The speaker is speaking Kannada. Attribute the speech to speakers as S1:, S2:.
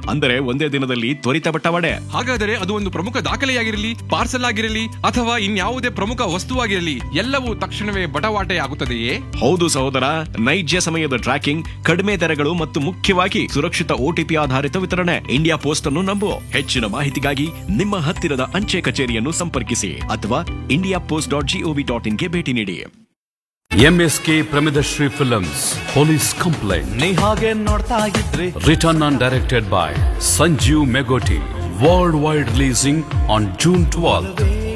S1: ಅಂದರೆ ಒಂದೇ ದಿನದಲ್ಲಿ ತ್ವರಿತ ಬಟ್ಟವಾಡೆ
S2: ಹಾಗಾದರೆ ಅದು ಒಂದು ಪ್ರಮುಖ ದಾಖಲೆಯಾಗಿರಲಿ ಪಾರ್ಸಲ್ ಆಗಿರಲಿ ಅಥವಾ ಇನ್ಯಾವುದೇ ಪ್ರಮುಖ ವಸ್ತುವಾಗಿರಲಿ ಎಲ್ಲವೂ ತಕ್ಷಣವೇ ಬಟವಾಟೆಯಾಗುತ್ತದೆಯೇ
S1: ಹೌದು ಸಹೋದರ ನೈಜ ಸಮಯದ ಟ್ರ್ಯಾಕಿಂಗ್ ಕಡಿಮೆ ದರಗಳು ಮತ್ತು ಮುಖ್ಯವಾಗಿ ಸುರಕ್ಷಿತ ಓಟಿಪಿ ಆಧಾರಿತ ವಿತರಣೆ ಇಂಡಿಯಾ ಪೋಸ್ಟ್ ಅನ್ನು ನಂಬು ಹೆಚ್ಚಿನ ಮಾಹಿತಿಗಾಗಿ ನಿಮ್ಮ ಹತ್ತಿರದ ಅಂಚೆ ಕಚೇರಿಯನ್ನು ಸಂಪರ್ಕಿಸಿ ಅಥವಾ India post dot GOV dot ಇನ್ಗೆ ಭೇಟಿ ನೀಡಿ
S3: MSK Pramidashree films police complaint
S4: ನೀ ಹಾಗೆ ನೋಡ್ತಾ ಇದ್ರೆ
S3: written and directed by Sanjeev Megoti. Worldwide releasing on June 12th.